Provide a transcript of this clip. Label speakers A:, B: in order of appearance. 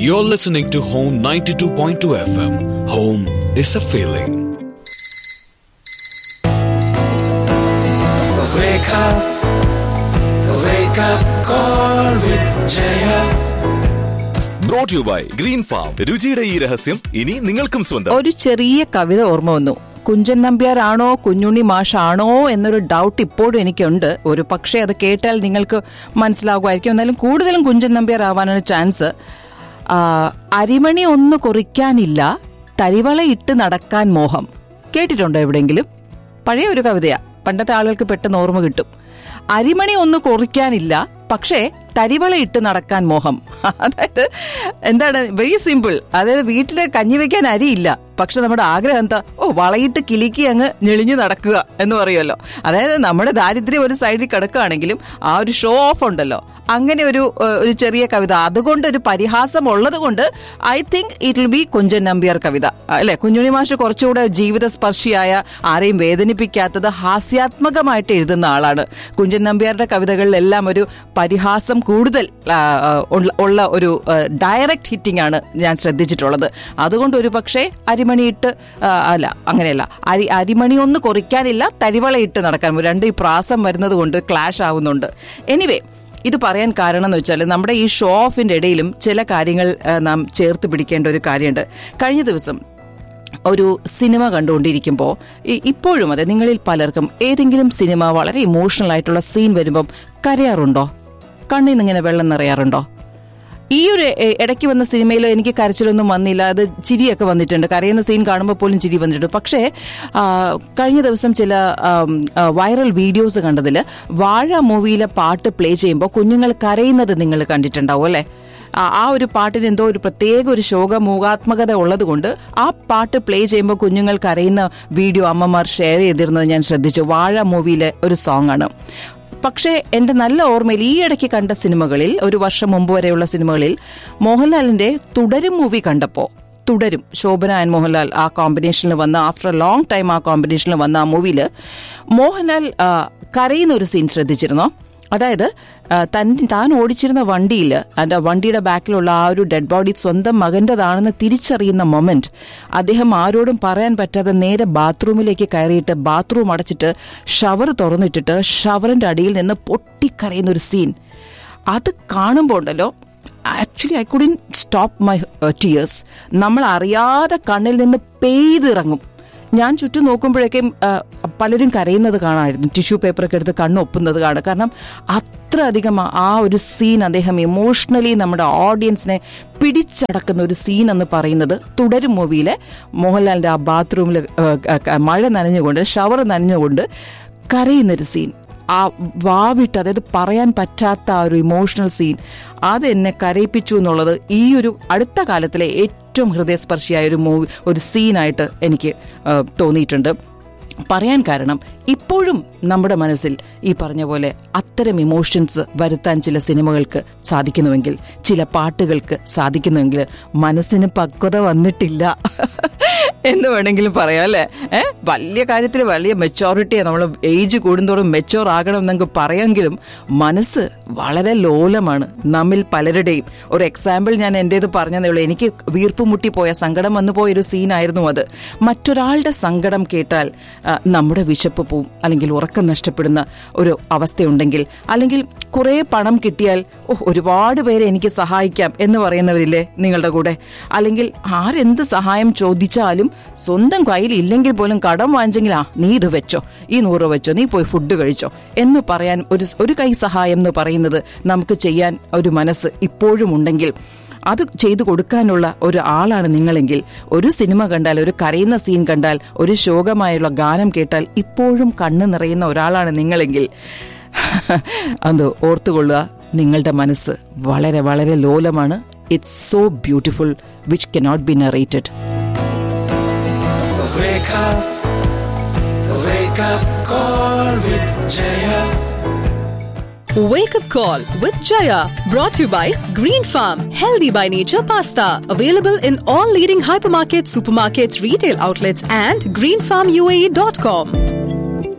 A: You're listening to Home 92.2 FM. Home is a feeling.
B: Wake up, wake up, call with Jaya.
C: Brought you by Green Farm രുചിയുടെ ഈ രഹസ്യം ഇനി നിങ്ങൾക്കും സ്വന്തം
D: ഒരു ചെറിയ കവിത ഓർമ്മ വന്നു കുഞ്ചൻ നമ്പ്യാരാണോ കുഞ്ഞുണ്ണി മാഷാണോ എന്നൊരു ഡൗട്ട് ഇപ്പോഴും എനിക്കുണ്ട് ഒരു പക്ഷേ അത് കേട്ടാൽ നിങ്ങൾക്ക് മനസ്സിലാകുമായിരിക്കും എന്നാലും കൂടുതലും കുഞ്ചൻ നമ്പ്യാർ ആവാനാണ് ചാൻസ് ആ, അരിമണി ഒന്ന് കുറിക്കാനില്ല തരിവള ഇട്ട് നടക്കാൻ മോഹം കേട്ടിട്ടുണ്ടോ എവിടെയെങ്കിലും പഴയ ഒരു കവിതയാ പണ്ടത്തെ ആളുകൾക്ക് പെട്ടെന്ന് ഓർമ്മ കിട്ടും അരിമണി ഒന്ന് കുറിക്കാനില്ല പക്ഷേ തരിവള ഇട്ട് നടക്കാൻ മോഹം അതായത് എന്താണ് വെരി സിമ്പിൾ അതായത് വീട്ടില് കഞ്ഞി വെക്കാൻ അരിയില്ല പക്ഷെ നമ്മുടെ ആഗ്രഹം എന്താ ഓ വളയിട്ട് കിലുക്കി അങ്ങ് ഞെളിഞ്ഞു നടക്കുക എന്ന് പറയുമല്ലോ അതായത് നമ്മുടെ ദാരിദ്ര്യം ഒരു സൈഡിൽ കിടക്കുകയാണെങ്കിലും ആ ഒരു ഷോ ഓഫ് ഉണ്ടല്ലോ അങ്ങനെ ഒരു ഏഹ്, ഒരു ചെറിയ കവിത അതുകൊണ്ട് ഒരു പരിഹാസം ഉള്ളത് കൊണ്ട് I think it will be Kunchan Nambiar കവിത അല്ലെ കുഞ്ഞുണി മാഷ് കുറച്ചുകൂടെ ജീവിത സ്പർശിയായ ആരെയും വേദനിപ്പിക്കാത്തത് ഹാസ്യാത്മകമായിട്ട് എഴുതുന്ന ആളാണ് കുഞ്ചൻ നമ്പ്യാരുടെ കവിതകളിലെല്ലാം ഒരു പരിഹാസം കൂടുതൽ ആ, ആ, ഉള്ള- ഉള്ള ഒരു ഡയറക്റ്റ് ഹിറ്റിംഗ് ആണ് ഞാൻ ശ്രദ്ധിച്ചിട്ടുള്ളത് അതുകൊണ്ട് ഒരു പക്ഷേ അരിമണിയിട്ട് ആ, അല്ല അങ്ങനെയല്ല അരി അരിമണി ഒന്ന് കുറിക്കാനില്ല തരിവളയിട്ട് നടക്കാൻ രണ്ട് ഈ പ്രാസം വരുന്നത് കൊണ്ട് ക്ലാഷ് ആവുന്നുണ്ട് എനിവേ ഇത് പറയാൻ കാരണം എന്ന് വെച്ചാൽ നമ്മുടെ ഈ ഷോ ഓഫിന്റെ ഇടയിലും ചില കാര്യങ്ങൾ ആ, നാം ചേർത്ത് പിടിക്കേണ്ട ഒരു കാര്യമുണ്ട് കഴിഞ്ഞ ദിവസം ഒരു സിനിമ കണ്ടുകൊണ്ടിരിക്കുമ്പോൾ ഇപ്പോഴും അതെ നിങ്ങളിൽ പലർക്കും ഏതെങ്കിലും സിനിമ വളരെ ഇമോഷണൽ ആയിട്ടുള്ള സീൻ വരുമ്പം കരയാറുണ്ടോ കണ്ണിൽ നിന്ന് ഇങ്ങനെ വെള്ളം നിറയാറുണ്ടോ ഈ ഒരു എ- ഇടയ്ക്ക് വന്ന സിനിമയിൽ എനിക്ക് കരച്ചിലൊന്നും വന്നില്ല അത് ചിരിയൊക്കെ വന്നിട്ടുണ്ട് കരയുന്ന സീൻ കാണുമ്പോൾ പോലും ചിരി വന്നിട്ടുണ്ട് പക്ഷേ ആ, കഴിഞ്ഞ ദിവസം ചില ആം, ആ, വൈറൽ വീഡിയോസ് കണ്ടതിൽ വാഴ മൂവിയിലെ പാട്ട് പ്ലേ ചെയ്യുമ്പോൾ കുഞ്ഞുങ്ങൾ കരയുന്നത് നിങ്ങൾ കണ്ടിട്ടുണ്ടാവും അല്ലേ ആ ആ ഒരു പാട്ടിന് എന്തോ ഒരു പ്രത്യേക ഒരു ശോകമൂകാത്മകത ഉള്ളത് കൊണ്ട് ആ പാട്ട് പ്ലേ ചെയ്യുമ്പോൾ കുഞ്ഞുങ്ങൾ കരയുന്ന വീഡിയോ അമ്മമാർ ഷെയർ ചെയ്തിരുന്നത് ഞാൻ ശ്രദ്ധിച്ചു വാഴ മൂവിയിലെ ഒരു സോങ് ആണ് പക്ഷേ എന്റെ നല്ല ഓർമ്മയിൽ ഈ ഇടയ്ക്ക് കണ്ട സിനിമകളിൽ ഒരു വർഷം മുമ്പ് വരെയുള്ള സിനിമകളിൽ മോഹൻലാലിന്റെ തുടരും മൂവി കണ്ടപ്പോ തുടരും ശോഭന ആൻഡ് മോഹൻലാൽ ആ കോമ്പിനേഷനിൽ വന്ന ആഫ്റ്റർ എ ലോങ് ടൈം ആ കോമ്പിനേഷനിൽ വന്ന ആ മൂവിയിൽ മോഹൻലാൽ ആ, കരയുന്ന ഒരു സീൻ ശ്രദ്ധിച്ചിരുന്നോ അതായത് ആ, തൻ താൻ ഓടിച്ചിരുന്ന വണ്ടിയിൽ അതിന്റെ വണ്ടിയുടെ ബാക്കിലുള്ള ആ ഒരു ഡെഡ് ബോഡി സ്വന്തം മകന്റേതാണെന്ന് തിരിച്ചറിയുന്ന മൊമെന്റ് അദ്ദേഹം ആരോടും പറയാൻ പറ്റാതെ നേരെ ബാത്റൂമിലേക്ക് കയറിയിട്ട് ബാത്റൂം അടച്ചിട്ട് ഷവർ തുറന്നിട്ടിട്ട് ഷവറിന്റെ അടിയിൽ നിന്ന് പൊട്ടിക്കരയുന്ന ഒരു സീൻ അത് കാണുമ്പോൾ ഉണ്ടല്ലോ actually I couldn't stop my tears നമ്മൾ അറിയാതെ കണ്ണിൽ നിന്ന് പെയ്തിറങ്ങും ഞാൻ ചുറ്റും നോക്കുമ്പോഴേക്കും ആ, പലരും കരയുന്നത് കാണാമായിരുന്നു ടിഷ്യൂ പേപ്പറൊക്കെ എടുത്ത് കണ്ണൊപ്പുന്നത് കാണാം കാരണം അത്ര അധികം ആ- ആ ഒരു സീൻ അദ്ദേഹം ഇമോഷണലി നമ്മുടെ ഓഡിയൻസിനെ പിടിച്ചടക്കുന്ന ഒരു സീൻ എന്ന് പറയുന്നത് തുടരും മൂവിയിലെ മോഹൻലാലിന്റെ ആ ബാത്റൂമിൽ മഴ നനഞ്ഞുകൊണ്ട് ഷവർ നനഞ്ഞുകൊണ്ട് കരയുന്നൊരു സീൻ ആ വാവിട്ട് അതായത് പറയാൻ പറ്റാത്ത ആ ഒരു ഇമോഷണൽ സീൻ അത് എന്നെ കരയിപ്പിച്ചു എന്നുള്ളത് ഈ ഒരു അടുത്ത കാലത്തിലെ ഏറ്റവും ഹൃദയസ്പർശിയായ ഒരു മൂവി ഒരു സീനായിട്ട് എനിക്ക് ആ, തോന്നിയിട്ടുണ്ട് പറയാൻ കാരണം ഇപ്പോഴും നമ്മുടെ മനസ്സിൽ ഈ പറഞ്ഞ പോലെ അത്തരം ഇമോഷൻസ് വരുത്താൻ ചില സിനിമകൾക്ക് സാധിക്കുന്നുവെങ്കിൽ ചില പാട്ടുകൾക്ക് സാധിക്കുന്നുവെങ്കിൽ മനസ്സിന് പക്വത വന്നിട്ടില്ല എന്ന് വേണമെങ്കിലും പറയാം അല്ലേ ഏഹ് വലിയ കാര്യത്തിൽ വലിയ മെച്ചോറിറ്റിയാണ് നമ്മൾ ഏജ് കൂടുന്തോറും മെച്ചോർ ആകണം എന്നൊക്കെ പറയാമെങ്കിലും മനസ്സ് വളരെ ലോലമാണ് നമ്മിൽ പലരുടെയും ഒരു എക്സാമ്പിൾ ഞാൻ എൻ്റേത് പറഞ്ഞതേ ഉള്ളൂ എനിക്ക് വീർപ്പ് മുട്ടിപ്പോയ സങ്കടം വന്നു പോയ ഒരു സീനായിരുന്നു അത് മറ്റൊരാളുടെ സങ്കടം കേട്ടാൽ ആ, നമ്മുടെ വിശപ്പ് പോവും അല്ലെങ്കിൽ ഉറക്കം നഷ്ടപ്പെടുന്ന ഒരു അവസ്ഥയുണ്ടെങ്കിൽ അല്ലെങ്കിൽ കുറേ പണം കിട്ടിയാൽ ഓ ഒരുപാട് പേരെ എനിക്ക് സഹായിക്കാം എന്ന് പറയുന്നവരില്ലേ നിങ്ങളുടെ കൂടെ അല്ലെങ്കിൽ ആരെന്ത് സഹായം ചോദിച്ചാലും സ്വന്തം കയ്യിൽ ഇല്ലെങ്കിൽ പോലും കടം വാങ്ങിച്ചെങ്കിൽ ആ നീ ഇത് വെച്ചോ ഈ നൂറ് വെച്ചോ നീ പോയി ഫുഡ് കഴിച്ചോ എന്ന് പറയാൻ ഒരു ഒരു കൈ സഹായം എന്ന് പറയുന്നത് നമുക്ക് ചെയ്യാൻ ഒരു മനസ്സ് ഇപ്പോഴും ഉണ്ടെങ്കിൽ അത് ചെയ്തു കൊടുക്കാനുള്ള ഒരു ആളാണ് നിങ്ങളെങ്കിൽ ഒരു സിനിമ കണ്ടാൽ ഒരു കരയുന്ന സീൻ കണ്ടാൽ ഒരു ശോകമായുള്ള ഗാനം കേട്ടാൽ ഇപ്പോഴും കണ്ണ് നിറയുന്ന ഒരാളാണ് നിങ്ങളെങ്കിൽ അത് ഓർത്തുകൊള്ളുക നിങ്ങളുടെ മനസ്സ് വളരെ വളരെ ലോലമാണ് it's so beautiful which cannot be narrated
B: Wake up, wake up, call with Jaya.
E: Wake up call with Jaya brought to you by Green Farm Healthy by Nature Pasta available in all leading hypermarkets, supermarkets, retail outlets and greenfarmuae.com.